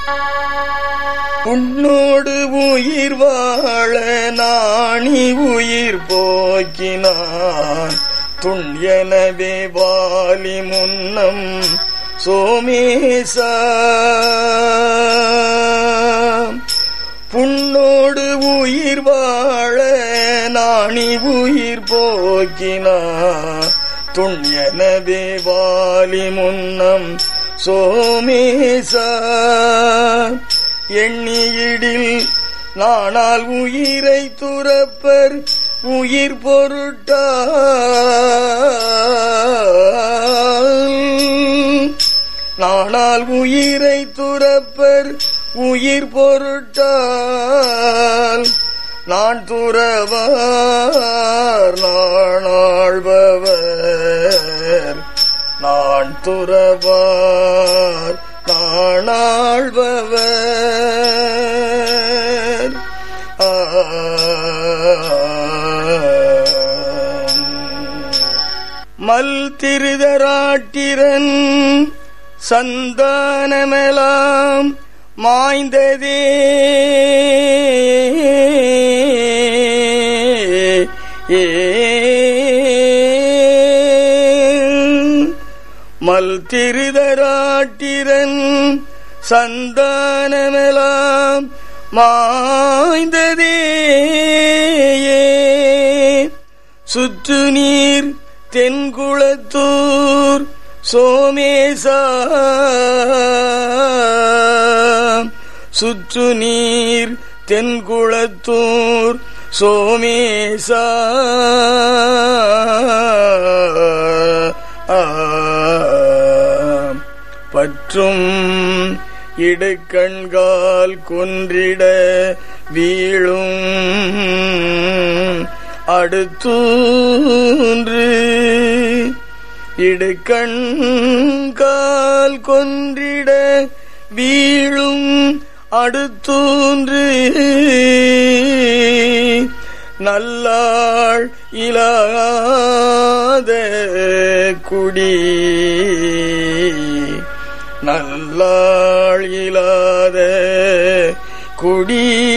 உன்னோடு உயிர் வாழ நாணி உயிர் போக்கினான் துண் எனவே வாலி முன்னம் சோமேசா புண்ணோடு உயிர் வாழ நாணி உயிர் போக்கினான் துண் எனவே வாலி முன்னம் சோமேசா எண்ணியிடில் நானால் உயிரை துறப்பர் உயிர் பொருட்டால் நானால் உயிரை துறப்பர் உயிர் பொருட்டால் நான் துறவார் நாணாழ்பவர் நான் துறவார் நாணாழ்பவர் ஆ மல் திருதராட்டிரன் சந்தானமெலாம் மாய்ந்ததே ஏ மல் திருதராட்டிரன் சந்தானமெலாம் மாய்ந்ததே சுற்று நீர் தென்குளத்தூர் சோமேசா சுற்று நீர் தென்குளத்தூர் சோமேசா பற்றும் இடுக்கண்கால் குன்றிட வீழும் அடுத்தூன்று இடுக்கண்கால் கொன்றிட வீழும் அடுத்தூன்று நல்லாள் இலாத குடி நல்லாள் இலாத குடி